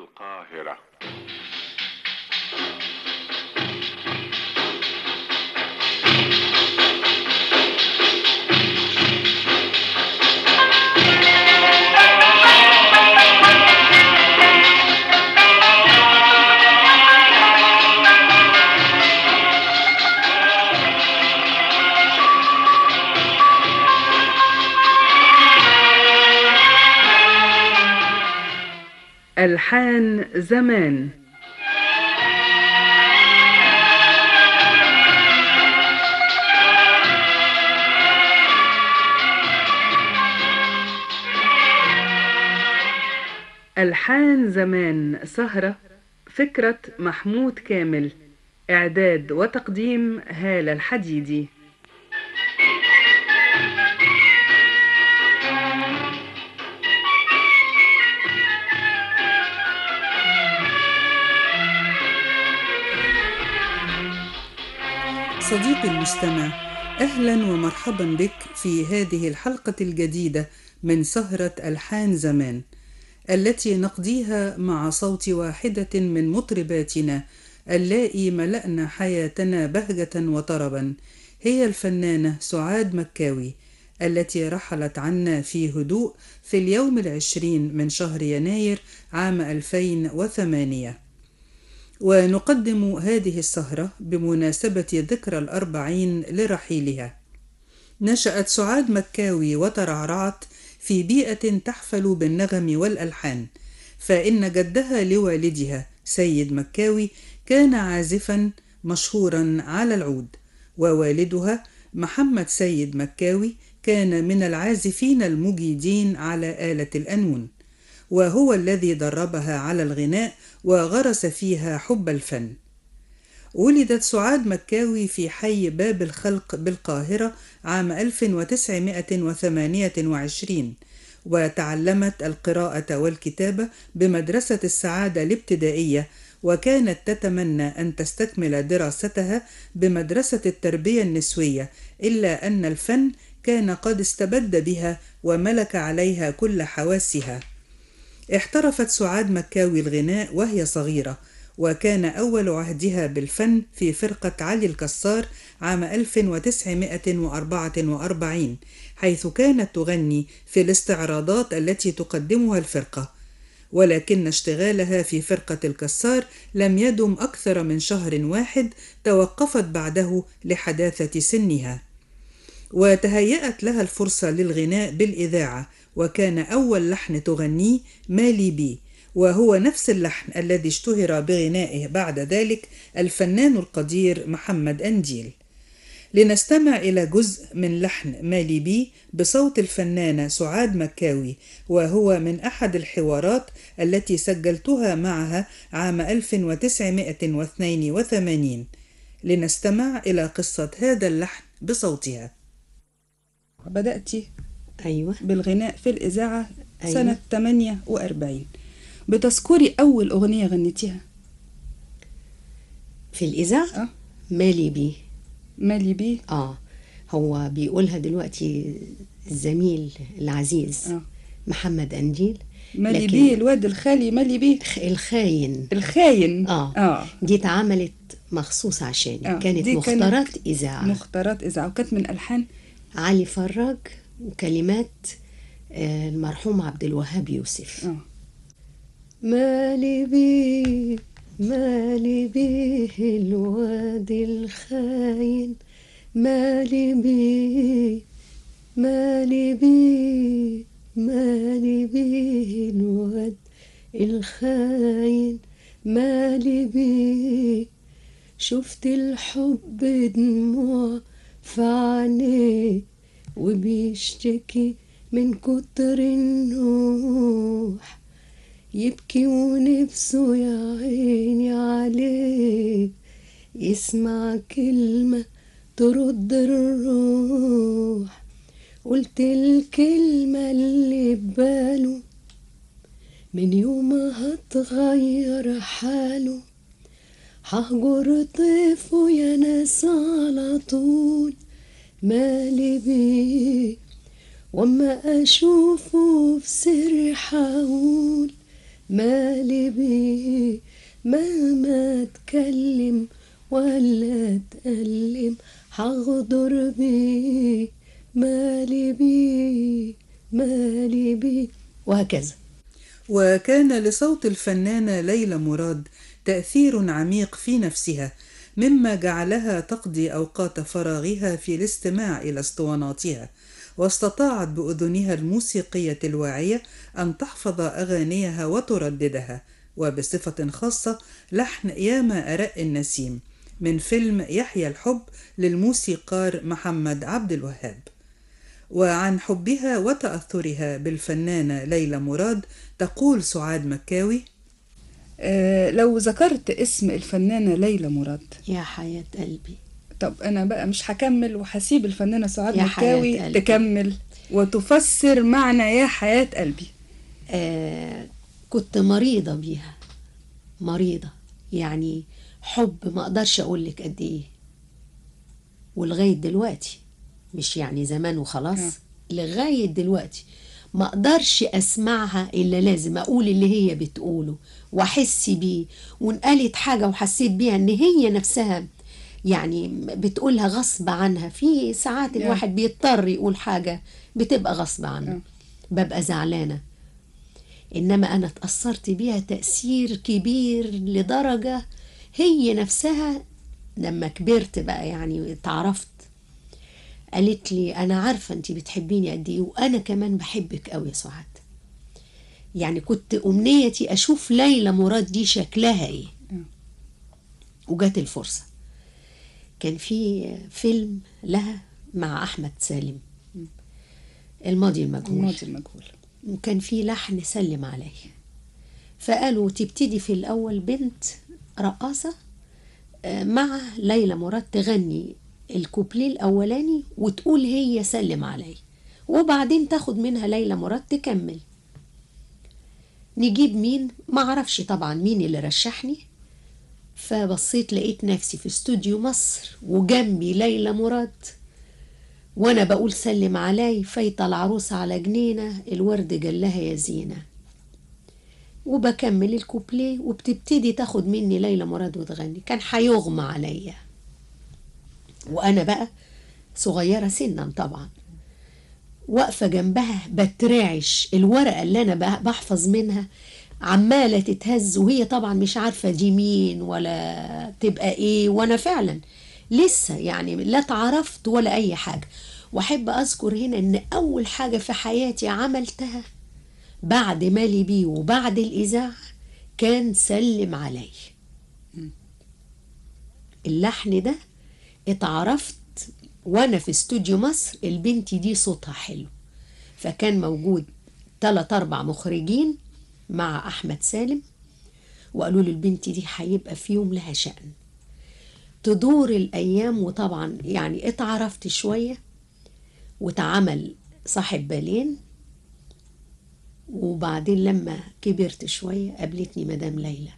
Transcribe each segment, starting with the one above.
القاهرة ألحان زمان ألحان زمان سهرة فكرة محمود كامل إعداد وتقديم هالة الحديدي صديقي المستمع اهلا ومرحبا بك في هذه الحلقه الجديده من سهره الحان زمان التي نقضيها مع صوت واحده من مطرباتنا اللائي ملأن حياتنا بهجه وطربا هي الفنانه سعاد مكاوي التي رحلت عنا في هدوء في اليوم العشرين من شهر يناير عام 2008 ونقدم هذه السهرة بمناسبة ذكرى الأربعين لرحيلها. نشأت سعاد مكاوي وترعرعت في بيئة تحفل بالنغم والألحان، فإن جدها لوالدها سيد مكاوي كان عازفا مشهورا على العود، ووالدها محمد سيد مكاوي كان من العازفين المجيدين على آلة الأنون. وهو الذي دربها على الغناء وغرس فيها حب الفن ولدت سعاد مكاوي في حي باب الخلق بالقاهرة عام 1928 وتعلمت القراءة والكتابة بمدرسة السعادة الابتدائية وكانت تتمنى أن تستكمل دراستها بمدرسة التربية النسوية إلا أن الفن كان قد استبد بها وملك عليها كل حواسها احترفت سعاد مكاوي الغناء وهي صغيرة وكان أول عهدها بالفن في فرقة علي الكسار عام 1944 حيث كانت تغني في الاستعراضات التي تقدمها الفرقة ولكن اشتغالها في فرقة الكسار لم يدم أكثر من شهر واحد توقفت بعده لحداثة سنها وتهيأت لها الفرصة للغناء بالإذاعة وكان أول لحن تغنيه مالي بي وهو نفس اللحن الذي اشتهر بغنائه بعد ذلك الفنان القدير محمد أنديل لنستمع إلى جزء من لحن مالي بي بصوت الفنانة سعاد مكاوي وهو من أحد الحوارات التي سجلتها معها عام 1982 لنستمع إلى قصة هذا اللحن بصوتها بدأت أيوة بالغناء في الإذاعة أيوة. سنة 48 بتذكري أول أغنية غنيتيها في الإذاعة أه مالي بيه مالي بيه آه هو بيقولها دلوقتي الزميل العزيز أه محمد أنجيل مالي لكن- بيه الواد الخالي مالي بيه خ- الخاين الخاين آه. آه. دي اتعملت مخصوص عشاني آه، كانت دي كانت مختارات إذاعة مختارات إذاعة وكانت من ألحان علي فراج وكلمات آه، المرحوم عبد الوهاب يوسف آه. مالي بيه مالي بيه الواد الخاين مالي بيه مالي بيه مالي بيه الواد الخاين مالي بيه شفت الحب دموع في عينيه وبيشتكي من كتر النوح يبكي ونفسه يا عيني عليه يسمع كلمة ترد الروح قلت الكلمة اللي بباله من يومها هتغير حاله ههجر طيفه يا ناس على طول مالي بيه واما اشوفه في سر حقول مالي بيه مهما اتكلم ولا اتألم هغدر بيه مالي بيه مالي بيه وهكذا وكان لصوت الفنانة ليلى مراد تأثير عميق في نفسها مما جعلها تقضي أوقات فراغها في الاستماع إلى اسطواناتها واستطاعت بأذنها الموسيقية الواعية أن تحفظ أغانيها وترددها وبصفة خاصة لحن ياما أرق النسيم من فيلم يحيى الحب للموسيقار محمد عبد الوهاب وعن حبها وتأثرها بالفنانة ليلى مراد تقول سعاد مكاوي آه لو ذكرت اسم الفنانة ليلى مراد يا حياة قلبي طب أنا بقى مش هكمل وهسيب الفنانة سعاد يا حياة مكاوي قلبي. تكمل وتفسر معنى يا حياة قلبي آه كنت مريضة بيها مريضة يعني حب ما اقدرش اقول لك قد ايه ولغاية دلوقتي مش يعني زمان وخلاص آه. لغاية دلوقتي ما اقدرش اسمعها الا لازم اقول اللي هي بتقوله واحس بيه وان قالت حاجة وحسيت بيها ان هي نفسها يعني بتقولها غصب عنها في ساعات يا. الواحد بيضطر يقول حاجة بتبقى غصب عنه آه. ببقى زعلانة انما انا اتأثرت بيها تأثير كبير لدرجة هي نفسها لما كبرت بقى يعني اتعرفت قالت لي انا عارفة انت بتحبيني قد ايه وانا كمان بحبك قوي يا سعاد يعني كنت امنيتي اشوف ليلى مراد دي شكلها ايه وجات الفرصة كان في فيلم لها مع احمد سالم الماضي المجهول الماضي المجهول وكان في لحن سلم عليه فقالوا تبتدي في الأول بنت رقاصة آه، مع ليلى مراد تغني الكوبليه الأولاني وتقول هي سلم علي وبعدين تاخد منها ليلى مراد تكمل نجيب مين معرفش طبعا مين اللي رشحني فبصيت لقيت نفسي في استوديو مصر وجنبي ليلى مراد وانا بقول سلم علي فايته العروسه على جنينه الورد جلها يا زينه وبكمل الكوبليه وبتبتدي تاخد مني ليلى مراد وتغني كان هيغمى عليا وانا بقى صغيره سنا طبعا واقفه جنبها بترعش الورقه اللي انا بح- بحفظ منها عماله تتهز وهي طبعا مش عارفه دي مين ولا تبقى ايه وانا فعلا لسه يعني لا اتعرفت ولا اي حاجه واحب اذكر هنا ان اول حاجه في حياتي عملتها بعد مالي بيه وبعد الاذاعه كان سلم علي اللحن ده اتعرفت وانا في استوديو مصر البنت دي صوتها حلو فكان موجود تلات اربع مخرجين مع احمد سالم وقالوا لي البنت دي هيبقى في يوم لها شأن تدور الايام وطبعا يعني اتعرفت شويه واتعمل صاحب بالين وبعدين لما كبرت شويه قابلتني مدام ليلى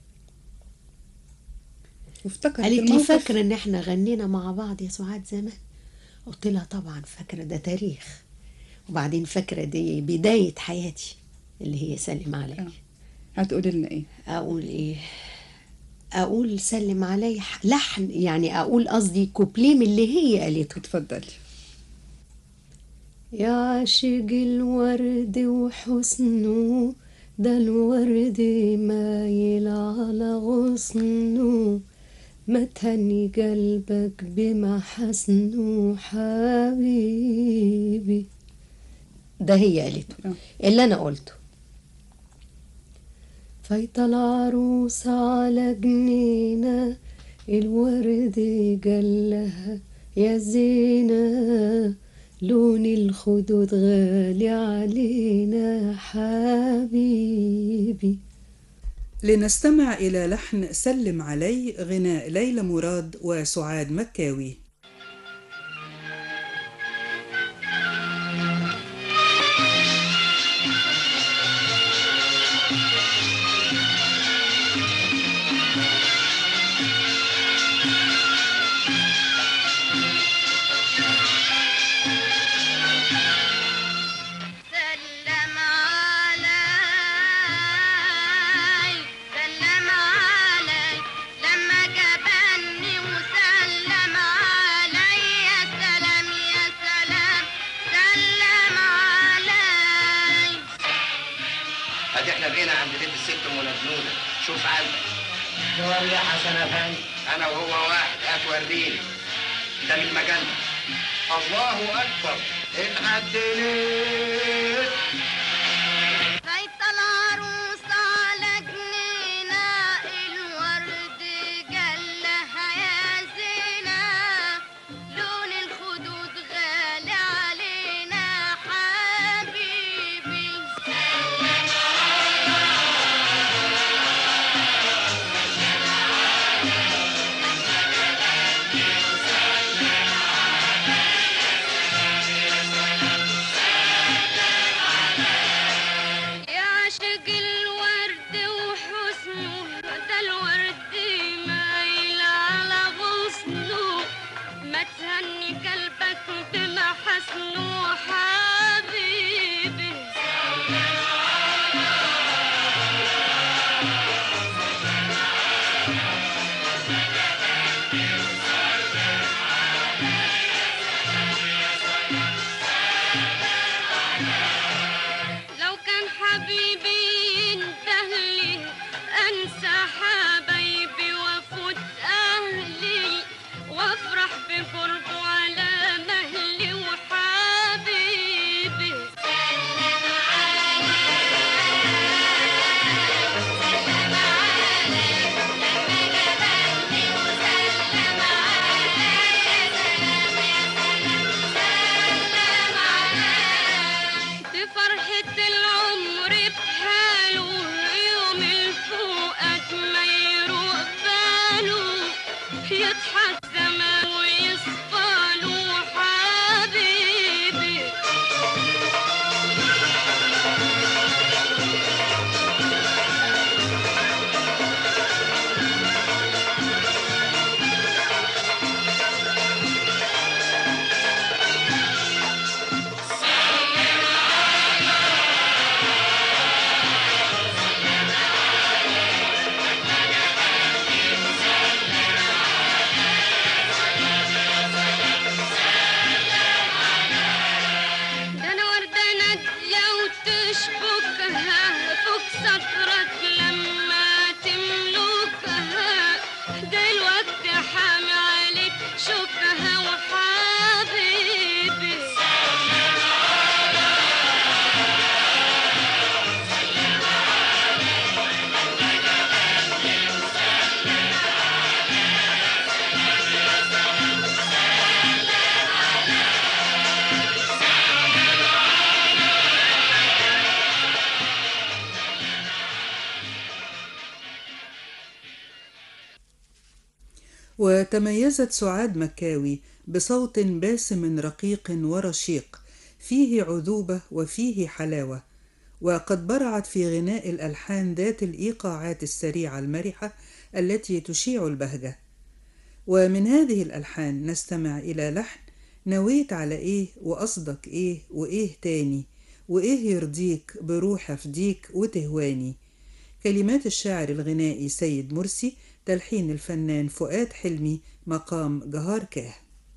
وافتكرت قالت لي الموقف. فاكره ان احنا غنينا مع بعض يا سعاد زمان قلت لها طبعا فاكره ده تاريخ وبعدين فاكره دي بدايه حياتي اللي هي سلم علي آه. هتقولي لنا ايه اقول ايه اقول سلم علي لحن يعني اقول قصدي كوبليه من اللي هي قالته اتفضلي يا عاشق الورد وحسنه ده الورد مايل على غصنه ما تهني قلبك بمحسنه حبيبي ده هي قالته آه. اللي انا قلته فايتة العروسة على جنينة الورد جلها يا زينة لون الخدود غالي علينا حبيبي لنستمع إلى لحن سلم علي غناء ليلى مراد وسعاد مكاوي سلم علي ادي احنا بقينا عند بيت الست ام نبنوده شوف عندك دور يا حسن افندي انا وهو واحد هتوريني ده من مجالنا الله اكبر اتعدلت بيت العروس على جنينة الورد جلها يا زينة لون الخدود غالي علينا حبيبي يا عاشق الورد وحسنه ده الورد مايل على غصنه ما تهني قلبك بمحاسنه حبيبي لو كان حبيبي ينتهلي انسى حبايبي وافوت اهلي وافرح بقربه على مهلي وحبيبي في فرحة العمر بحاله يوم الفؤاد ما يروق باله يضحك زمان ويصفاله حبيبي ده انا وردة نادية وتشبكها فوق سطرك لما تملكها دلوقتي حامي عليك شوكها وحبيبي وتميزت سعاد مكاوي بصوت باسم رقيق ورشيق فيه عذوبة وفيه حلاوة وقد برعت في غناء الألحان ذات الإيقاعات السريعة المرحة التي تشيع البهجة ومن هذه الألحان نستمع إلى لحن نويت على إيه وقصدك إيه وإيه تاني وإيه يرضيك بروح أفديك وتهواني كلمات الشاعر الغنائي سيد مرسي تلحين الفنان فؤاد حلمي مقام جهار كاه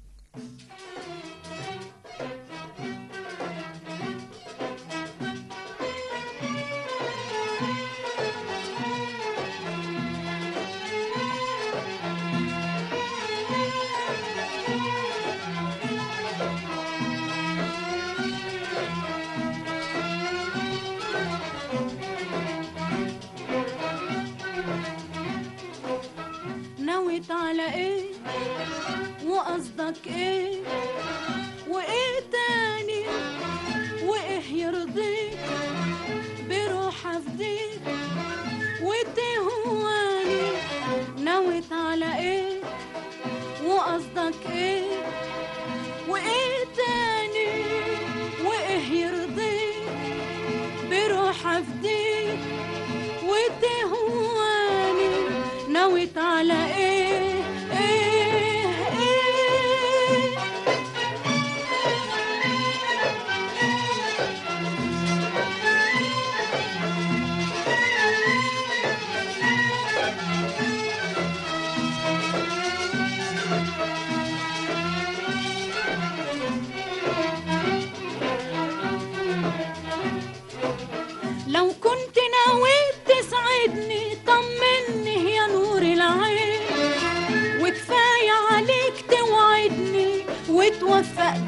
نويت على ايه وقصدك ايه وايه تاني وايه يرضيك بروح افديك وتهواني نويت على ايه وقصدك ايه وايه تاني وايه يرضيك بروح افديك وتهواني نويت على ايه ايه ايه لو كنت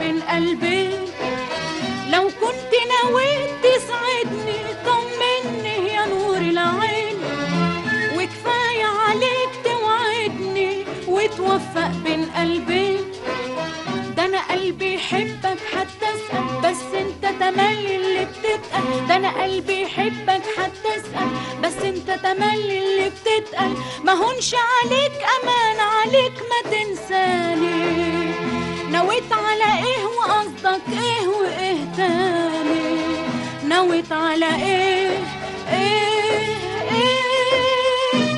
بين قلبي لو كنت نويت تسعدني طمني يا نور العين وكفاية عليك توعدني وتوفق بين قلبي ده انا قلبي يحبك حتى اسال بس انت تملي اللي بتتقل ده انا قلبي يحبك حتى اسال بس انت تملي اللي بتتقل ما هونش عليك امان عليك ما تنساني نويت على ايه وقصدك ايه وايه تاني نويت على ايه ايه ايه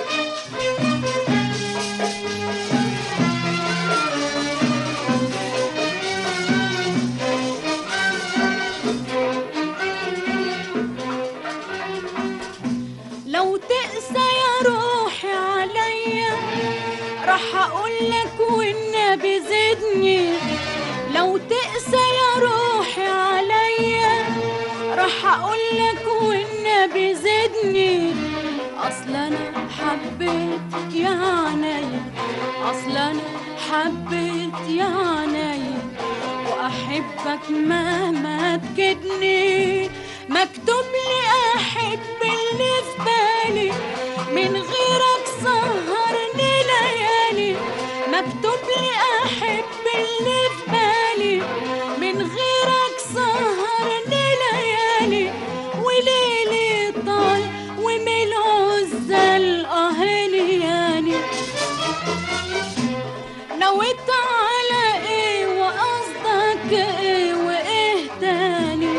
لو تقسى يا روحي عليا راح اقولك والنبي زدني لو تقسى يا روحي عليا راح اقولك والنبي زدني اصل انا حبيت يا عينيا اصل انا حبيت يا عينيا واحبك مهما تكدني مكتوب لي احب اللي في بالي من غيرك سهرني ليالي مكتوب لي احب اللي في بالي من غيرك سهرني ليالي وليلي طال ومن عزل اهلياني نويت على ايه وقصدك ايه وايه تاني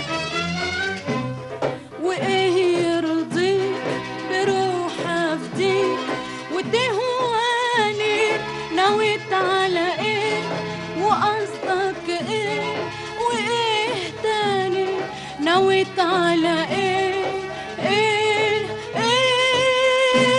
وايه يرضيك بروح افديك وتهواني نويت على ايه وقصدك ايه وايه تاني نويت على ايه ايه ايه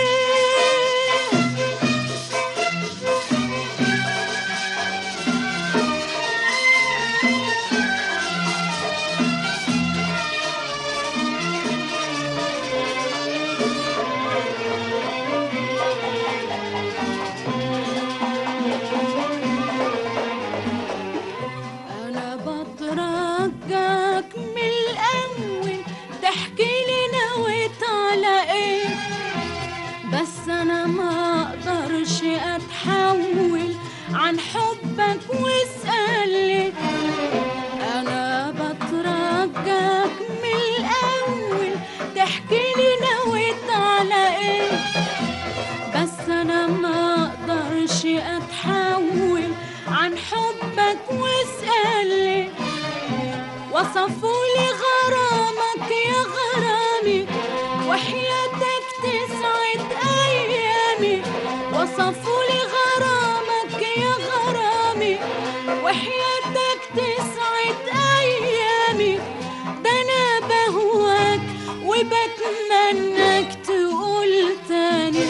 انا بترجاك من الاول تحكي لي نويت على ايه بس انا ما اقدرش اتحول عن حبك واسالي انا بترجاك من الاول تحكي لي نويت على ايه بس انا ما اقدرش اتحول عن حبك واسالي وصفولي غرامك يا غرامي وحياتك تسعد ايامي وصفولي غرامك يا غرامي وحياتك تسعد ايامي ده انا بهواك وبتمناك تقول تاني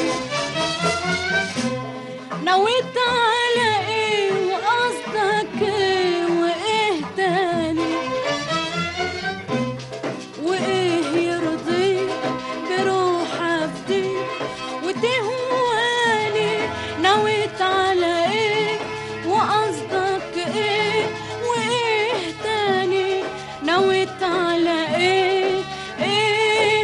نويت على ايه وقصدك ايه وايه تاني وايه يرضيك بروح افديك وتهواني نويت على ايه وقصدك ايه وايه تاني نويت على ايه ايه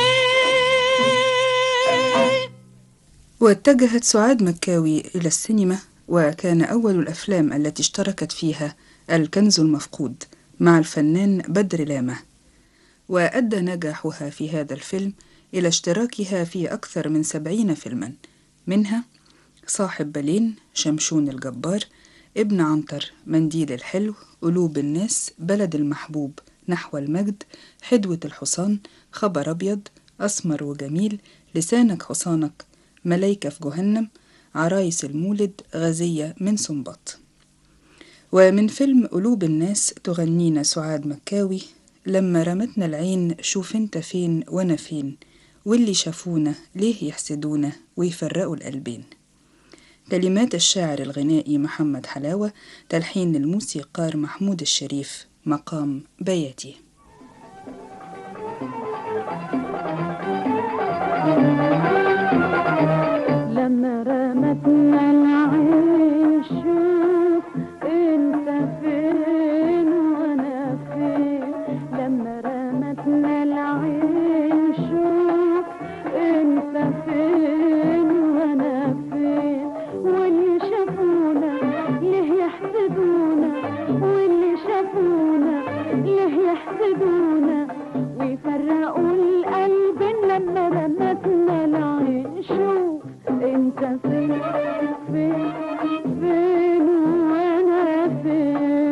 ايه واتجهت سعاد مكاوي إلى السينما وكان أول الأفلام التي اشتركت فيها الكنز المفقود مع الفنان بدر لامة وأدى نجاحها في هذا الفيلم إلى اشتراكها في أكثر من سبعين فيلما منها صاحب بالين شمشون الجبار ابن عنتر منديل الحلو قلوب الناس بلد المحبوب نحو المجد حدوة الحصان خبر أبيض أسمر وجميل لسانك حصانك ملايكة في جهنم عرايس المولد غزية من سنباط ومن فيلم قلوب الناس تغنينا سعاد مكاوي لما رمتنا العين شوف انت فين وانا فين واللي شافونا ليه يحسدونا ويفرقوا القلبين كلمات الشاعر الغنائي محمد حلاوة تلحين الموسيقار محمود الشريف مقام بياتي لما رمتنا العين شوف انت فين وانا فين واللي شافونا ليه يحسدونا واللي شافونا ليه يحسدونا ويفرقوا القلب لما رمتنا العين شوف انت فين فين فين وانا فين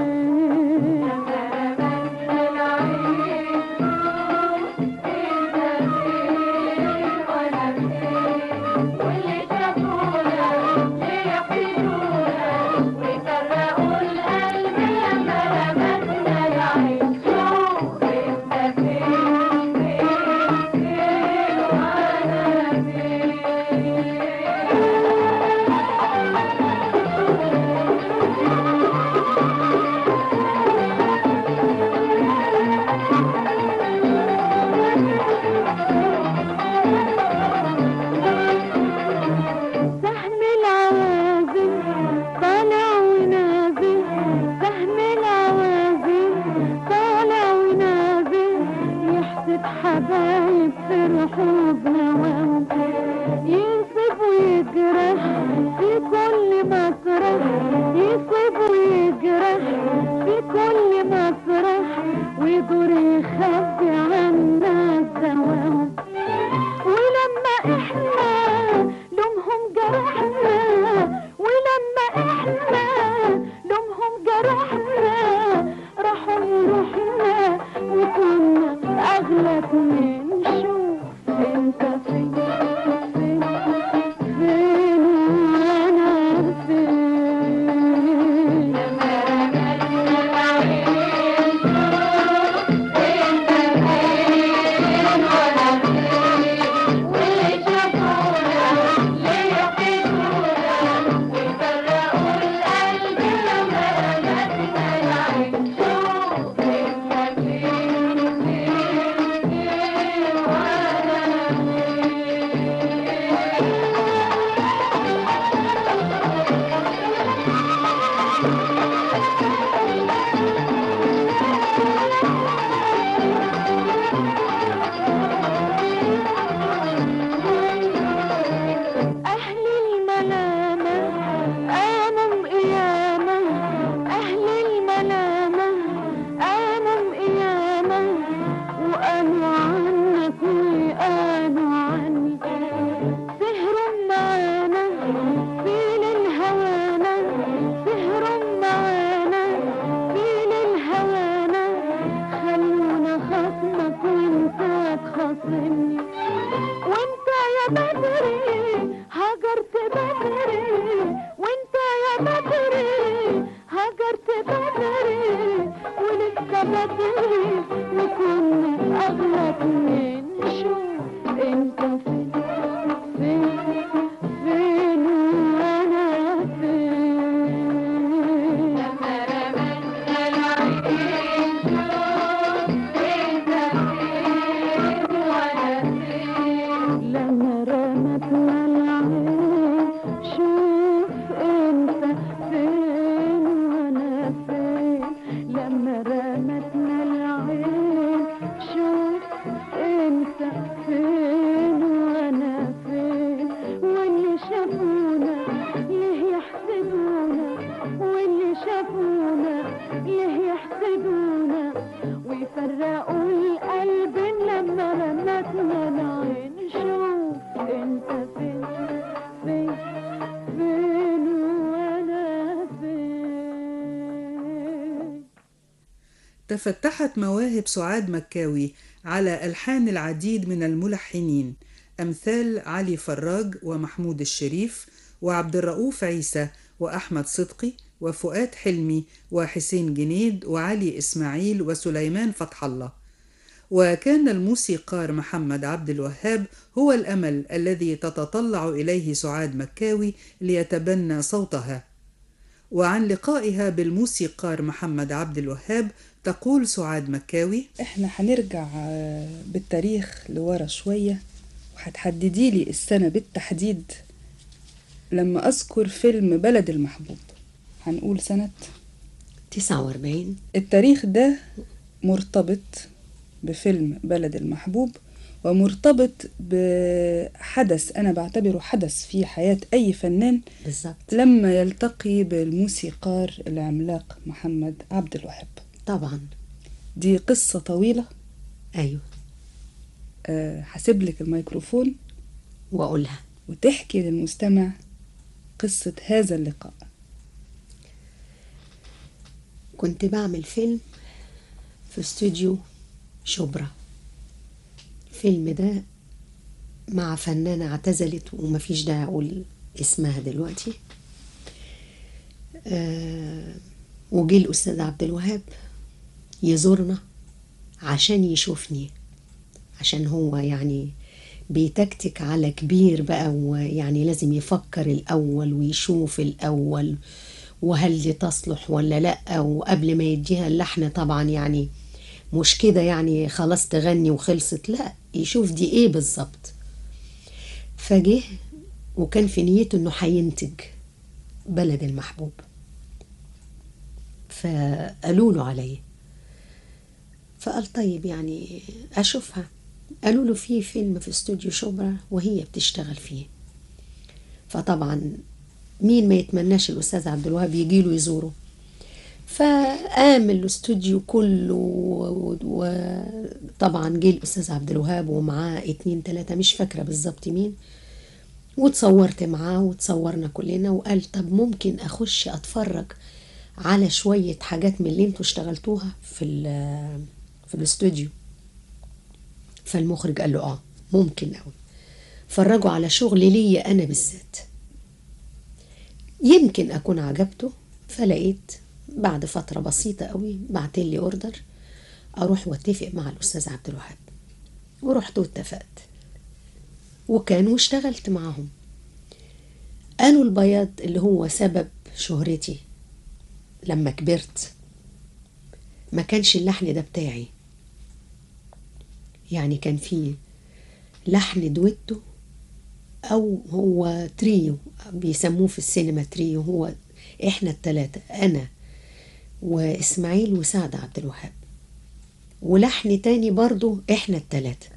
سهم العوازل طالع ونازل سهم العوازل طالع ونازل يحسد حبايب فرحوا بنواهم ينصب ويجرح في كل مسرح ينصب ويجرح في كل مسرح ويدور يخبي عنا الزواهم ولما احنا لومهم جرحنا ولما احنا لومهم جرحنا راحوا يروحنا وكنا اغلى من شوف انت فين فين فين وانا فين أهل الملامة قاموا قيامة أهل الملامة قاموا قيامة وقالوا عنك وقالوا عني سهروا معانا في الهوانا سهروا معانا في الهوانا خلونا خصمك وانت تخاصمني وانت يا بدري هجرت بدري وانت يا بدري هجرت بدري ولسه بدري وكنا اغلى من شوف انت فين فين فين وانا فين لما رمتنا العين شوف انت فين وانا فين لما رمتنا العين شوف انت فين وانا فين واللي شافونا ليه يحسدونا واللي شافونا ليه يحسدونا ويفرقوا القلب لما رمتنا العين شوف انت فين فين فين وانا فين تفتحت مواهب سعاد مكاوي على ألحان العديد من الملحنين أمثال علي فراج ومحمود الشريف وعبد الرؤوف عيسى وأحمد صدقي وفؤاد حلمي وحسين جنيد وعلي إسماعيل وسليمان فتح الله وكان الموسيقار محمد عبد الوهاب هو الأمل الذي تتطلع إليه سعاد مكاوي ليتبنى صوتها وعن لقائها بالموسيقار محمد عبد الوهاب تقول سعاد مكاوي احنا هنرجع آه، بالتاريخ لورا شوية وهتحددي لي السنة بالتحديد لما أذكر فيلم بلد المحبوب هنقول سنة 49 التاريخ ده مرتبط بفيلم بلد المحبوب ومرتبط بحدث أنا بعتبره حدث في حياة أي فنان بالظبط لما يلتقي بالموسيقار العملاق محمد عبد الوهاب طبعا دي قصة طويلة ايوه آه، هسيب لك الميكروفون واقولها وتحكي للمستمع قصة هذا اللقاء كنت بعمل فيلم في استوديو شبرا الفيلم ده مع فنانة اعتزلت ومفيش داعي أقول اسمها دلوقتي آه وجي الأستاذ عبد الوهاب يزورنا عشان يشوفني عشان هو يعني بيتكتك على كبير بقى ويعني لازم يفكر الأول ويشوف الأول وهل دي تصلح ولا لأ وقبل ما يديها اللحن طبعا يعني مش كده يعني خلاص تغني وخلصت لا يشوف دي ايه بالظبط فجه وكان في نيته انه هينتج بلد المحبوب فقالوا له عليه فقال طيب يعني اشوفها قالوا له في فيلم في استوديو شبرا وهي بتشتغل فيه فطبعا مين ما يتمناش الاستاذ عبد الوهاب يجي له يزوره فقام الاستوديو كله و- وطبعا جه الاستاذ عبد الوهاب ومعاه اتنين تلاته مش فاكره بالظبط مين وتصورت معاه وتصورنا كلنا وقال طب ممكن اخش اتفرج على شويه حاجات من اللي انتوا اشتغلتوها في ال- في الاستوديو فالمخرج قال له اه ممكن قوي فرجوا على شغل ليا انا بالذات يمكن اكون عجبته فلقيت بعد فتره بسيطه قوي بعت لي اوردر اروح واتفق مع الاستاذ عبد الوهاب ورحت واتفقت وكان واشتغلت معاهم قالوا البياض اللي هو سبب شهرتي لما كبرت ما كانش اللحن ده بتاعي يعني كان فيه لحن دويتو او هو تريو بيسموه في السينما تريو هو احنا التلاتة انا واسماعيل وسعد عبد الوهاب ولحن تاني برضو احنا التلاتة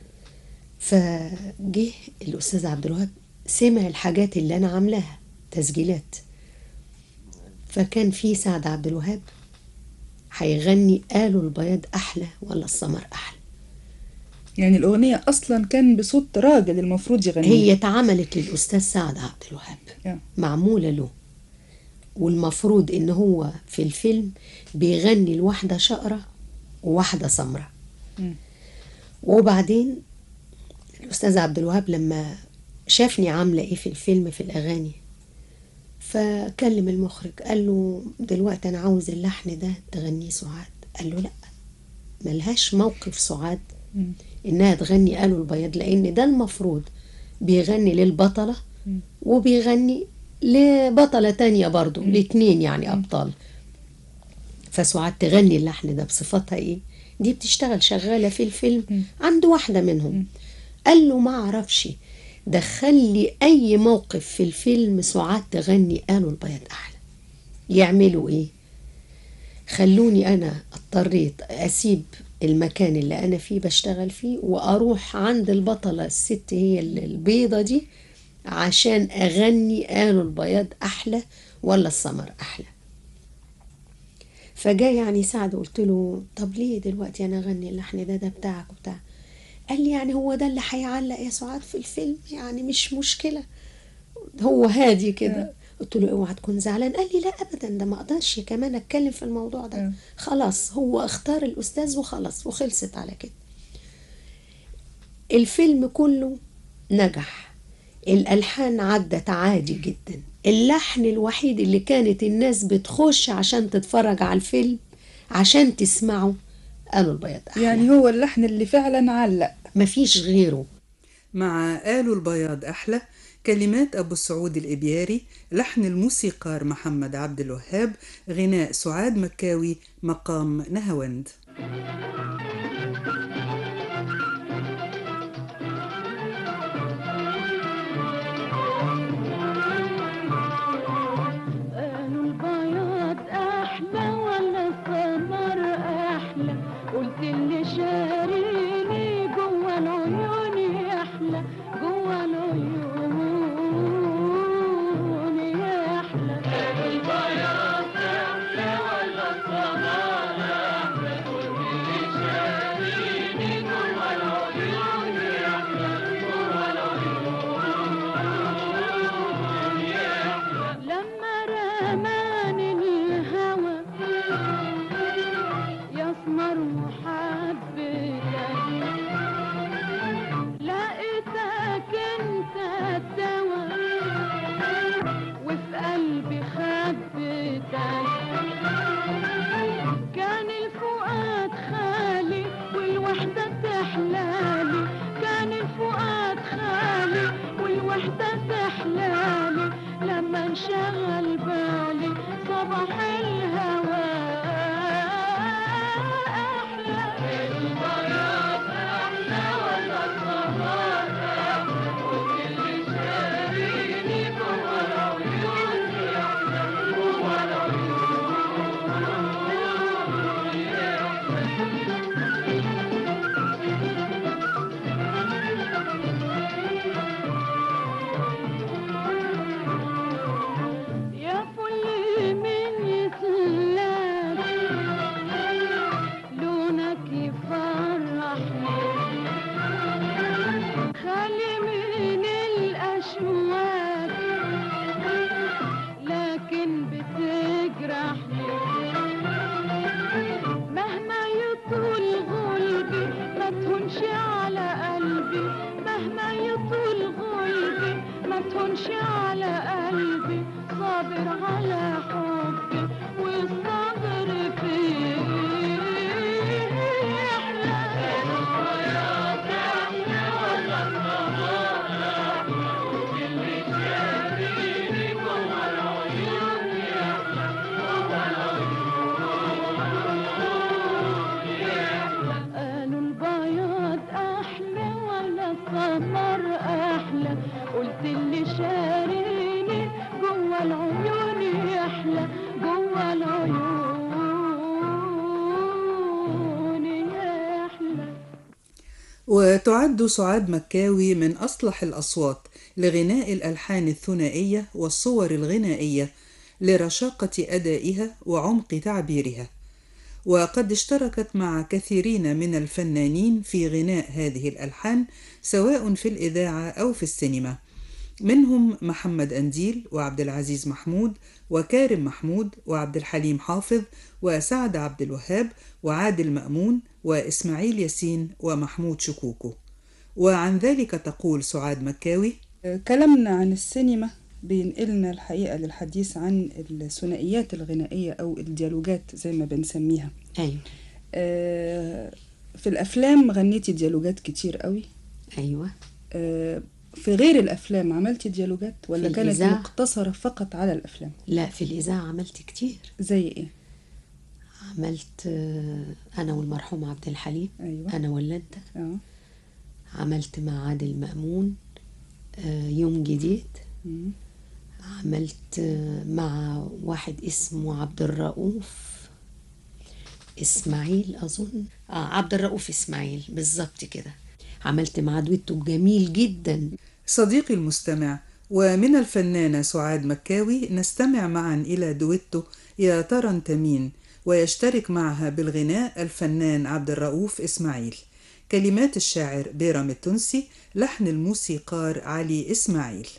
فجه الاستاذ عبد الوهاب سمع الحاجات اللي انا عاملاها تسجيلات فكان في سعد عبد الوهاب هيغني قالوا البياض احلى ولا السمر احلى يعني الأغنية أصلا كان بصوت راجل المفروض يغنيها هي اتعملت للأستاذ سعد عبد الوهاب آه. معمولة له والمفروض إن هو في الفيلم بيغني لواحدة شقرة وواحدة سمرة مم. وبعدين الأستاذ عبد الوهاب لما شافني عاملة إيه في الفيلم في الأغاني فكلم المخرج قال له دلوقتي أنا عاوز اللحن ده تغنيه سعاد قال له لأ ملهاش موقف سعاد مم. انها تغني قالوا البياض لان ده المفروض بيغني للبطلة وبيغني لبطلة تانية برضو الاتنين يعني ابطال فسعاد تغني اللحن ده بصفتها ايه دي بتشتغل شغالة في الفيلم عند واحدة منهم قال له ما اعرفش دخل لي اي موقف في الفيلم سعاد تغني قالوا البياض احلى يعملوا ايه خلوني انا اضطريت اسيب المكان اللي انا فيه بشتغل فيه واروح عند البطله الست هي ال- البيضه دي عشان اغني قالوا البياض احلى ولا السمر احلى فجاء يعني سعد قلت له طب ليه دلوقتي انا اغني اللحن ده ده بتاعك وبتاع قال لي يعني هو ده اللي هيعلق يا سعاد في الفيلم يعني مش مشكله هو هادي كده قلت له اوعى تكون زعلان قال لي لا ابدا ده ما اقدرش كمان اتكلم في الموضوع ده آه. خلاص هو اختار الاستاذ وخلاص وخلصت على كده الفيلم كله نجح الالحان عدت عادي جدا اللحن الوحيد اللي كانت الناس بتخش عشان تتفرج على الفيلم عشان تسمعه قالوا البياض أحلى. يعني هو اللحن اللي فعلا علق مفيش غيره مع آل البياض أحلى كلمات أبو السعود الإبياري لحن الموسيقار محمد عبد الوهاب غناء سعاد مكاوي مقام نهاوند قالوا البياض احلى ولا السمر احلى قلت اللي شاريني جوا العيون أشواك لكن بتجرحني مهما يطول غلبي ما تهونش على قلبي مهما يطول غلبي ما تهونش على قلبي صابر على حبي والصبر فيه قالوا البياض احلى ولا السمر احلى قلت اللي شاريني جوا العيون يحلى جوا العيون يحلى وتعد سعاد مكاوي من أصلح الأصوات لغناء الألحان الثنائية والصور الغنائية لرشاقة أدائها وعمق تعبيرها وقد اشتركت مع كثيرين من الفنانين في غناء هذه الألحان سواء في الإذاعة أو في السينما منهم محمد أنديل وعبد العزيز محمود وكارم محمود وعبد الحليم حافظ وسعد عبد الوهاب وعادل مأمون وإسماعيل ياسين ومحمود شكوكو وعن ذلك تقول سعاد مكاوي كلامنا عن السينما بينقلنا الحقيقة للحديث عن الثنائيات الغنائية أو الديالوجات زي ما بنسميها ايوه آه، في الأفلام غنيتي ديالوجات كتير قوي ايوه آه، في غير الأفلام عملتي ديالوجات ولا في كانت الإذاعة؟ مقتصرة فقط على الأفلام لا في الاذاعه عملت كتير زي إيه؟ عملت آه، انا والمرحوم عبد الحليم أيوة. انا ولا انت اه عملت مع عادل مأمون آه، يوم جديد مم. عملت آه، مع واحد اسمه عبد الرؤوف اسماعيل اظن اه عبد الرؤوف اسماعيل بالظبط كده عملت مع دويتو جميل جدا صديقي المستمع ومن الفنانة سعاد مكاوي نستمع معا إلى دويتو يا ترى انت مين ويشترك معها بالغناء الفنان عبد الرؤوف إسماعيل كلمات الشاعر بيرام التونسي لحن الموسيقار علي إسماعيل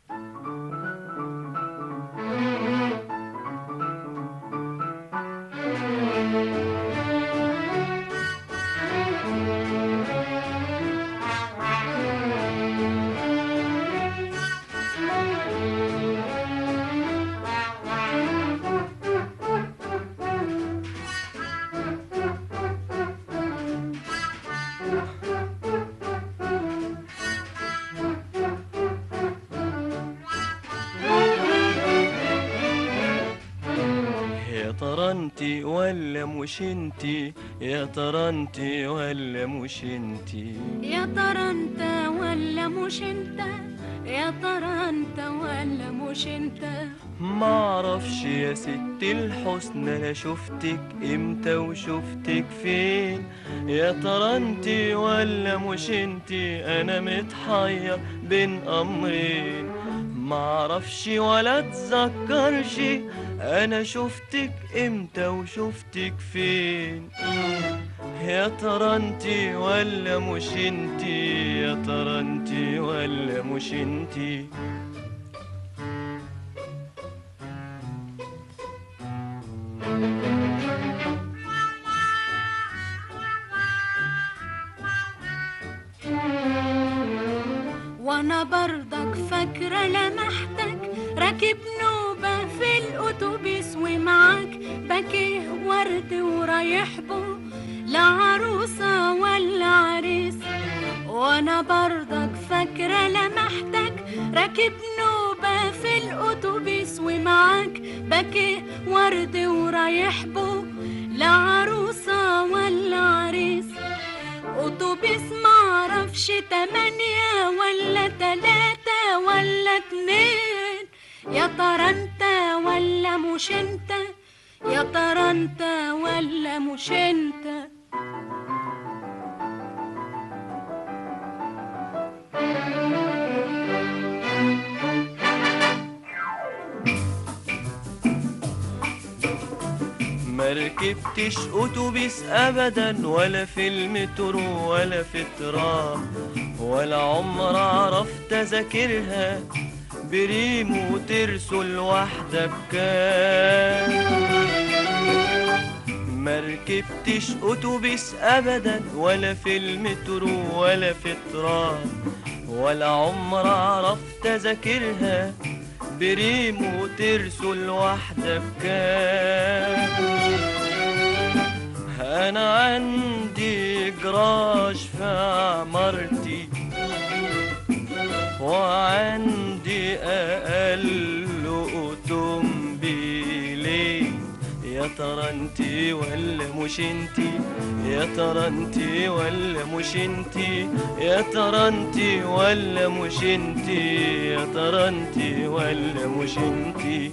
يا ترى انتي ولا مش انتي يا ترى انتي ولا مش انتي يا ترى انت ولا مش انت يا ترى انت ولا مش انت معرفش يا ست الحسن انا شفتك امتى وشفتك فين يا ترى انتي ولا مش انتي انا متحير بين امرين معرفش ولا اتذكرش انا شفتك امتى وشفتك فين يا ترى انتي ولا مش انتي يا ترى انتي ولا مش انتي وانا برضك فاكرة لمحتك راكب نوبة في الاتوبيس ومعاك باكيه ورد ورايح بو لا عروسة ولا عريس وانا برضك فاكرة لمحتك راكب نوبة في الاتوبيس ومعاك باكيه ورد ورايح بو لا عروسة ولا عريس اتوبيس معرفش تمانية ولا تلاتة ولا اتنين يا ترى انت ولا مش انت يا ترى انت ولا مش انت ما ركبتش اتوبيس ابدا ولا في المترو ولا في الترام ولا ولا عمر عرفت اذاكرها بريم وترسو الواحدة بكام مركبتش اتوبيس ابدا ولا في المترو ولا في ترام ولا عمر عرفت اذاكرها بريم وترسو الواحدة بكام انا عندي جراج في عمارتي وعندي اقل اوتومبيلين يا ترى انتي ولا مش انتي يا ترى انتي ولا مش انتي يا ترى انتي ولا مش انتي يا ترى انتي ولا مش انتي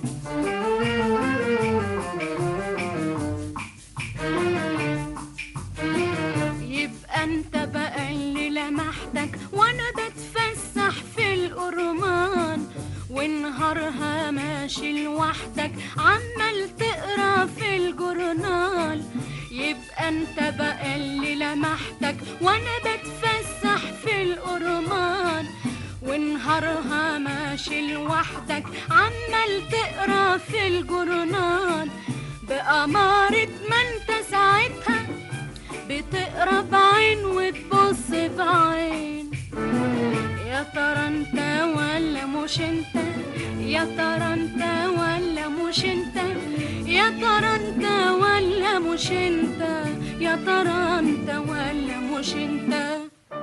يبقى انت بقى اللي لمحتك وانا بتفسح في الأرمان ونهارها ماشي لوحدك عمال تقرا في الجورنال يبقى انت بقى اللي لمحتك وانا بتفسح في الأرمان ونهارها ماشي لوحدك عمال تقرا في الجورنال بأمارة ما انت ساعتها بتقرا بعين وتبص بعين يا ترى انت ولا مش انت يا ترى انت ولا مش انت يا ترى انت ولا مش انت يا ترى انت ولا مش انت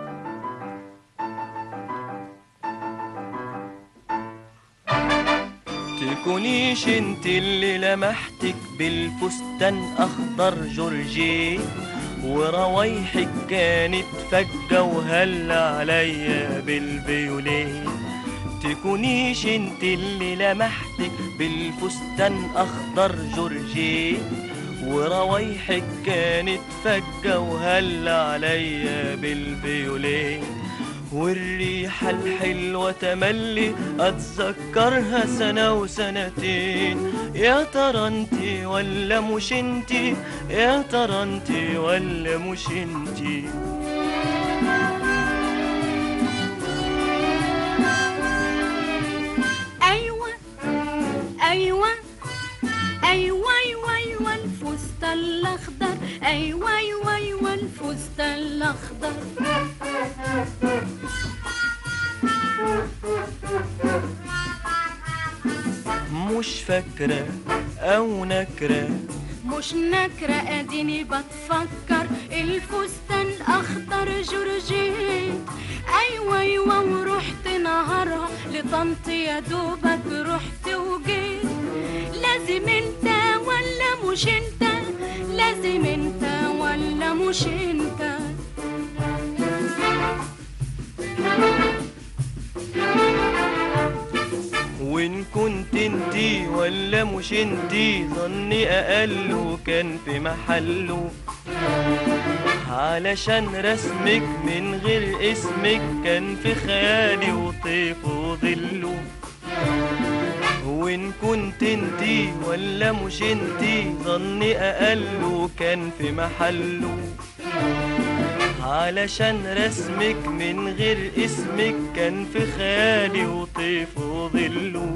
تكونيش انت اللي لمحتك بالفستان اخضر جورجي وروايحك كانت فجة وهلا عليا بالفيولين تكونيش انت اللي لمحتك بالفستان اخضر جورجي وروايحك كانت فجة وهلا عليا بالفيولين والريحة الحلوة تملي أتذكرها سنة وسنتين يا ترى انتي ولا مش انتي يا ترى انتي ولا مش انتي ايوه ايوه ايوه ايوه ايوه الفستان الاخضر ايوه ايوه ايوه الفستان الاخضر مش فاكرة أو نكرة مش نكرة اديني بتفكر الفستان اخضر جورجيت ايوه ايوه ورحت نهارها لطنط يا دوبك رحت وجيت لازم انت ولا مش انت لازم انت ولا مش انت وإن كنت انتي ولا مش انتي ظني أقل وكان في محله علشان رسمك من غير اسمك كان في خيالي وطيف وظله وإن كنت انتي ولا مش انتي ظني أقل وكان في محله علشان رسمك من غير اسمك كان في خيالي وطيف وظله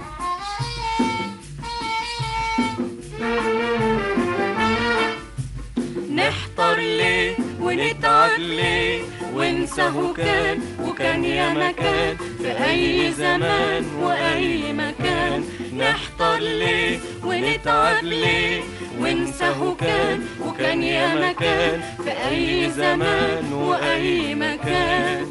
نحتار ليه ونتعب ليه ونساه كان وكان يا مكان في أي زمان وأي مكان نحتار ليه ونتعب ليه ونساه كان وكان يا مكان في أي زمان وأي مكان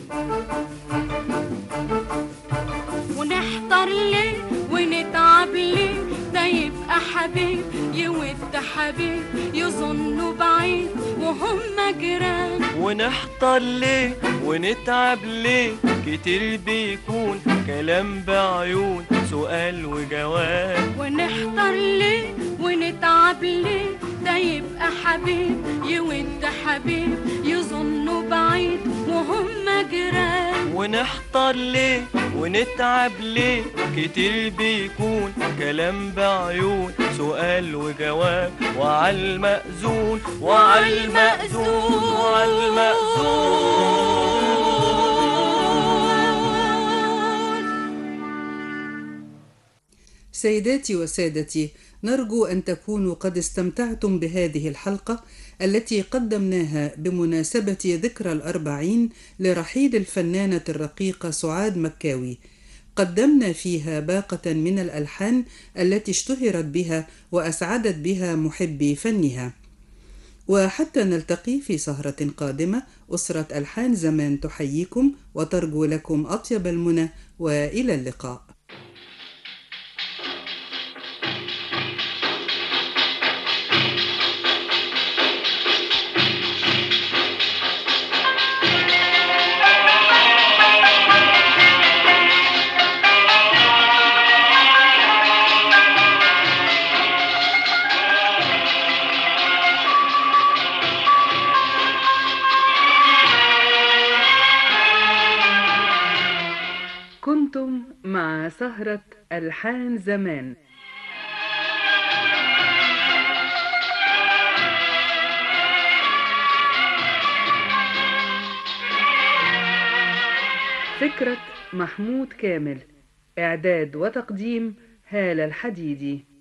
ونحتار ليه ونتعب ليه ده يبقى حبيب يود حبيب يظن بعيد وهم جيران ونحتار ليه ونتعب ليه كتير بيكون كلام بعيون سؤال وجواب ونحتار ليه ونتعب ليه ده يبقى حبيب يود حبيب يظن بعيد وهم جيران ونحتار ليه ونتعب ليه كتير بيكون كلام بعيون سؤال وجواب وعلى المأذون وعلى المأذون وعلى المأذون سيداتي وسادتي نرجو أن تكونوا قد استمتعتم بهذه الحلقة التي قدمناها بمناسبة ذكرى الأربعين لرحيل الفنانة الرقيقة سعاد مكاوي قدمنا فيها باقة من الألحان التي اشتهرت بها وأسعدت بها محبي فنها وحتى نلتقي في سهرة قادمة أسرة ألحان زمان تحييكم وترجو لكم أطيب المنى وإلى اللقاء كنتم مع سهرة ألحان زمان فكرة محمود كامل إعداد وتقديم هالة الحديدي